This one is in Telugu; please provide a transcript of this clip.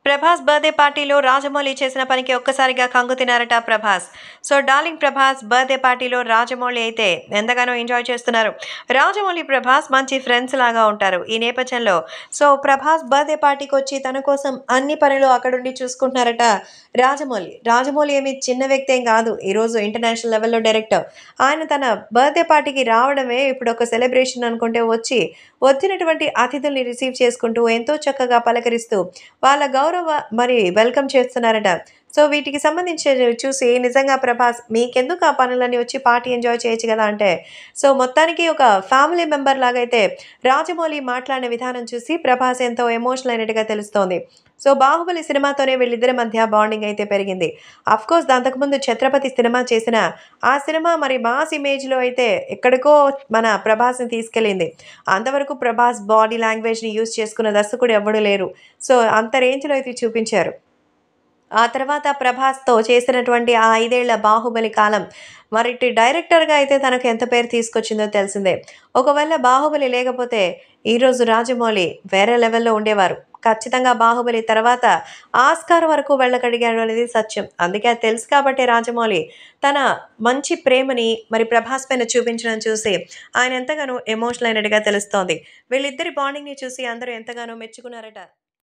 ప్రభాస్ బర్త్డే పార్టీలో రాజమౌళి చేసిన పనికి ఒక్కసారిగా కంగు తినారట Prabhas so darling Prabhas birthday పార్టీలో రాజమౌళి అయితే ఎంతగానో ఎంజాయ్ చేస్తున్నారు రాజమౌళి ప్రభాస్ మంచి ఫ్రెండ్స్ లాగా ఉంటారు ఈ నేపథ్యంలో సో ప్రభాస్ బర్త్డే పార్టీకి వచ్చి తన కోసం అన్ని పనులు అక్కడుండి చూసుకుంటున్నారట రాజమౌళి రాజమౌళి ఏమి చిన్న వ్యక్తి ఏం కాదు ఈరోజు ఇంటర్నేషనల్ లెవెల్లో డైరెక్టర్ ఆయన తన బర్త్డే పార్టీకి రావడమే ఇప్పుడు ఒక సెలబ్రేషన్ అనుకుంటే వచ్చి వచ్చినటువంటి అతిథుల్ని రిసీవ్ చేసుకుంటూ ఎంతో చక్కగా పలకరిస్తూ వాళ్ళ గౌరవ మరి వెల్కమ్ చేస్తున్నారట సో వీటికి సంబంధించి చూసి నిజంగా ప్రభాస్ మీకెందుకు ఆ పనులన్నీ వచ్చి పార్టీ ఎంజాయ్ చేయొచ్చు కదా అంటే సో మొత్తానికి ఒక ఫ్యామిలీ మెంబర్ లాగైతే రాజమౌళి మాట్లాడిన విధానం చూసి ప్రభాస్ ఎంతో ఎమోషనల్ అయినట్టుగా తెలుస్తోంది సో బాహుబలి సినిమాతోనే వీళ్ళిద్దరి మధ్య బాండింగ్ అయితే పెరిగింది అఫ్ కోర్స్ అంతకుముందు ఛత్రపతి సినిమా చేసిన ఆ సినిమా మరి మాస్ ఇమేజ్లో అయితే ఎక్కడికో మన ప్రభాస్ని తీసుకెళ్ళింది అంతవరకు ప్రభాస్ బాడీ లాంగ్వేజ్ని యూజ్ చేసుకున్న దర్శకుడు ఎవ్వడూ లేరు సో అంత రేంజ్లో అయితే చూపించారు ఆ తర్వాత ప్రభాస్తో చేసినటువంటి ఆ ఐదేళ్ల బాహుబలి కాలం మరి ఇటు డైరెక్టర్గా అయితే తనకు ఎంత పేరు తీసుకొచ్చిందో తెలిసిందే ఒకవేళ బాహుబలి లేకపోతే ఈరోజు రాజమౌళి వేరే లెవెల్లో ఉండేవారు ఖచ్చితంగా బాహుబలి తర్వాత ఆస్కార్ వరకు వెళ్ళగలిగాడు అనేది సత్యం అందుకే అది తెలుసు కాబట్టి రాజమౌళి తన మంచి ప్రేమని మరి ప్రభాస్ పైన చూపించడం చూసి ఆయన ఎంతగానో ఎమోషనల్ అయినట్టుగా తెలుస్తోంది వీళ్ళిద్దరి బాండింగ్ని చూసి అందరూ ఎంతగానో మెచ్చుకున్నారట